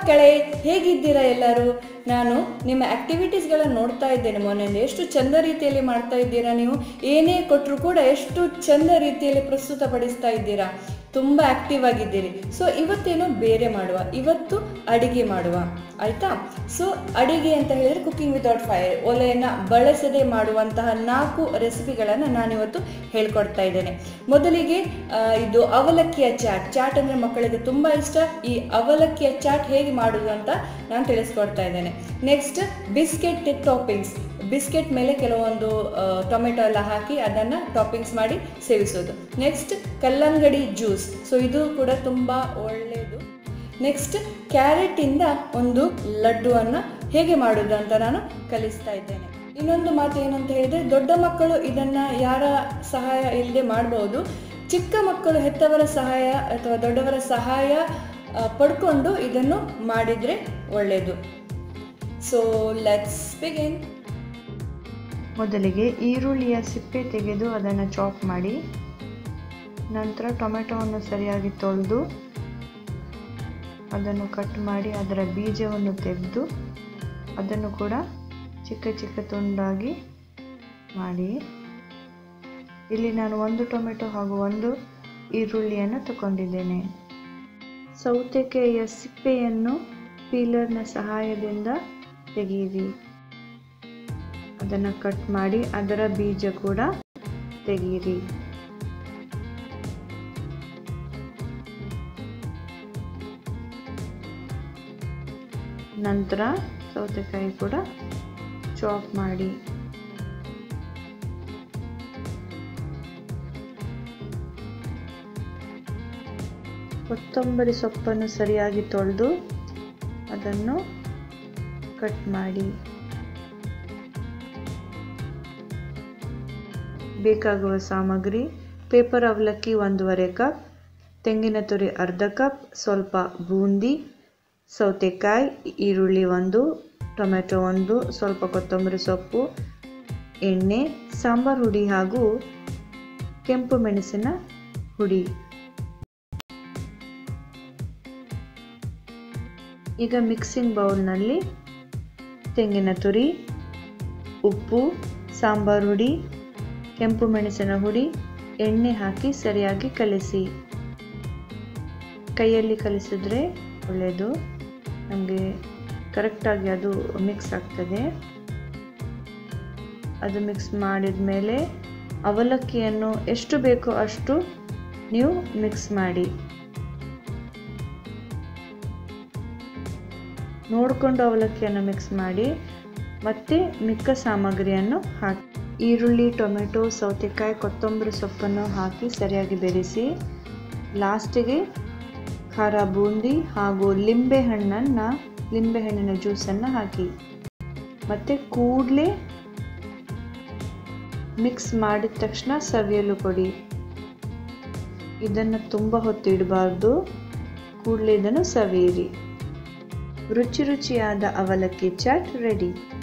ಮಕ್ಕಳೇ ಹೇಗಿದ್ದೀರಾ ಎಲ್ಲರೂ ನಾನು ನಿಮ್ಮ ಆಕ್ಟಿವಿಟೀಸ್ಗಳನ್ನು ನೋಡ್ತಾ ಇದ್ದೇನೆ ಮೊನ್ನೆಯಿಂದ ಎಷ್ಟು ಚಂದ ರೀತಿಯಲ್ಲಿ ಮಾಡ್ತಾ ಇದ್ದೀರಾ ನೀವು ಏನೇ ಕೊಟ್ಟರು ಕೂಡ ಎಷ್ಟು ಚಂದ ರೀತಿಯಲ್ಲಿ ಪ್ರಸ್ತುತಪಡಿಸ್ತಾ ಇದ್ದೀರಾ ತುಂಬ ಆಕ್ಟಿವ್ ಆಗಿದ್ದೀರಿ ಸೊ ಇವತ್ತೇನೋ ಬೇರೆ ಮಾಡುವ ಇವತ್ತು ಅಡಿಗೆ ಮಾಡುವ ಆಯ್ತಾ ಸೊ ಅಡಿಗೆ ಅಂತ ಹೇಳಿದ್ರೆ ಕುಕಿಂಗ್ ವಿತೌಟ್ ಫೈರ್ ಒಲೆಯನ್ನು ಬಳಸದೆ ಮಾಡುವಂತಹ ನಾಲ್ಕು ರೆಸಿಪಿಗಳನ್ನು ನಾನಿವತ್ತು ಹೇಳ್ಕೊಡ್ತಾ ಇದ್ದೇನೆ ಮೊದಲಿಗೆ ಆ, ಇದು ಅವಲಕ್ಕಿಯ ಚಾಟ್ ಚಾಟ್ ಅಂದರೆ ಮಕ್ಕಳಿಗೆ ತುಂಬ ಇಷ್ಟ ಈ ಅವಲಕ್ಕಿಯ ಚಾಟ್ ಹೇಗೆ ಮಾಡುವುದು ಅಂತ ನಾನು ತಿಳಿಸ್ಕೊಡ್ತಾ ಇದ್ದೇನೆ ನೆಕ್ಸ್ಟ್ ಬಿಸ್ಕೆಟ್ ಟಾಪಿಂಗ್ಸ್ ಬಿಸ್ಕೆಟ್ ಮೇಲೆ ಕೆಲವೊಂದು ಆ, ಟೊಮೆಟೊ ಎಲ್ಲ ಹಾಕಿ ಅದನ್ನು ಟಾಪಿಂಗ್ಸ್ ಮಾಡಿ ಸೇವಿಸೋದು ನೆಕ್ಸ್ಟ್ ಕಲ್ಲಂಗಡಿ ಜ್ಯೂಸ್ ಸೊ ಇದು ಕೂಡ ತುಂಬ ಒಳ್ಳೆಯದು ನೆಕ್ಸ್ಟ್ ಕ್ಯಾರೆಟಿಂದ ಒಂದು ಲಡ್ಡುವನ್ನು ಹೇಗೆ ಮಾಡೋದು ಅಂತ ನಾನು ಕಲಿಸ್ತಾ ಇದ್ದೇನೆ ಇನ್ನೊಂದು ಮಾತು ಏನು ಅಂತ ಹೇಳಿದರೆ ದೊಡ್ಡ ಮಕ್ಕಳು ಇದನ್ನು ಯಾರ ಸಹಾಯ ಇಲ್ಲದೆ ಮಾಡಬಹುದು ಚಿಕ್ಕ ಮಕ್ಕಳು ಹೆತ್ತವರ ಸಹಾಯ ಅಥವಾ ದೊಡ್ಡವರ ಸಹಾಯ ಆ, ಪಡ್ಕೊಂಡು ಇದನ್ನು ಮಾಡಿದರೆ ಒಳ್ಳೆಯದು ಸೊ ಲೆಟ್ಸ್ ಬಿಗಿನ್ ಮೊದಲಿಗೆ ಈರುಳ್ಳಿಯ ಸಿಪ್ಪೆ ತೆಗೆದು ಅದನ್ನು ಚಾಪ್ ಮಾಡಿ ನಂತರ ಟೊಮೆಟೊವನ್ನು ಸರಿಯಾಗಿ ತೊಳೆದು ಅದನ್ನು ಕಟ್ ಮಾಡಿ ಅದರ ಬೀಜವನ್ನು ತೆಗೆದು ಅದನ್ನು ಕೂಡ ಚಿಕ್ಕ ಚಿಕ್ಕ ತುಂಡಾಗಿ ಮಾಡಿ ಇಲ್ಲಿ ನಾನು ಒಂದು ಟೊಮೆಟೊ ಹಾಗೂ ಒಂದು ಈರುಳ್ಳಿಯನ್ನು ತಗೊಂಡಿದ್ದೇನೆ ಸೌತೆಕಾಯಿಯ ಸಿಪ್ಪೆಯನ್ನು ಪೀಲರ್ನ ಸಹಾಯದಿಂದ ತೆಗೆಯಿರಿ ಅದನ್ನು ಕಟ್ ಮಾಡಿ ಅದರ ಬೀಜ ಕೂಡ ತೆಗೀರಿ ನಂತರ ಸೌತೆಕಾಯಿ ಕೂಡ ಚಾಪ್ ಮಾಡಿ ಕೊತ್ತಂಬರಿ ಸೊಪ್ಪನ್ನು ಸರಿಯಾಗಿ ತೊಳೆದು ಅದನ್ನು ಕಟ್ ಮಾಡಿ ಬೇಕಾಗುವ ಸಾಮಗ್ರಿ ಪೇಪರ್ ಅವಲಕ್ಕಿ ಒಂದೂವರೆ ಕಪ್ ತೆಂಗಿನ ತುರಿ ಅರ್ಧ ಕಪ್ ಸ್ವಲ್ಪ ಬೂಂದಿ ಸೌತೆಕಾಯಿ ಈರುಳ್ಳಿ ಒಂದು ಟೊಮೆಟೊ ಒಂದು ಸ್ವಲ್ಪ ಕೊತ್ತಂಬರಿ ಸೊಪ್ಪು ಎಣ್ಣೆ ಸಾಂಬಾರು ಹುಡಿ ಹಾಗೂ ಕೆಂಪು ಮೆಣಸಿನ ಹುಡಿ ಈಗ ಮಿಕ್ಸಿಂಗ್ ಬೌಲ್ನಲ್ಲಿ ತೆಂಗಿನ ತುರಿ ಉಪ್ಪು ಸಾಂಬಾರು ಹುಡಿ ಕೆಂಪು ಮೆಣಸಿನ ಹುಡಿ ಎಣ್ಣೆ ಹಾಕಿ ಸರಿಯಾಗಿ ಕಲಿಸಿ ಕೈಯಲ್ಲಿ ಕಲಿಸಿದ್ರೆ ಒಳ್ಳೆಯದು ನಮಗೆ ಕರೆಕ್ಟಾಗಿ ಅದು ಮಿಕ್ಸ್ ಆಗ್ತದೆ ಅದು ಮಿಕ್ಸ್ ಮಾಡಿದ ಮೇಲೆ ಅವಲಕ್ಕಿಯನ್ನು ಎಷ್ಟು ಬೇಕೋ ಅಷ್ಟು ನೀವು ಮಿಕ್ಸ್ ಮಾಡಿ ನೋಡಿಕೊಂಡು ಅವಲಕ್ಕಿಯನ್ನು ಮಿಕ್ಸ್ ಮಾಡಿ ಮತ್ತು ಮಿಕ್ಕ ಸಾಮಗ್ರಿಯನ್ನು ಹಾಕಿ ಈರುಳ್ಳಿ ಟೊಮೆಟೊ ಸೌತೆಕಾಯಿ ಕೊತ್ತಂಬರಿ ಸೊಪ್ಪನ್ನು ಹಾಕಿ ಸರಿಯಾಗಿ ಬೆರೆಸಿ ಲಾಸ್ಟಿಗೆ ಖಾರ ಬೂಂದಿ ಹಾಗೂ ಲಿಂಬೆ ಹಣ್ಣನ್ನು ಲಿಂಬೆಹಣ್ಣಿನ ಜ್ಯೂಸನ್ನು ಹಾಕಿ ಮತ್ತು ಕೂಡಲೇ ಮಿಕ್ಸ್ ಮಾಡಿದ ತಕ್ಷಣ ಸವಿಯಲು ಕೊಡಿ ಇದನ್ನು ತುಂಬ ಹೊತ್ತು ಇಡಬಾರ್ದು ಕೂಡಲೇ ಇದನ್ನು ಸವಿಯಿರಿ ರುಚಿ ರುಚಿಯಾದ ಅವಲಕ್ಕಿ ಚಾಟ್ ರೆಡಿ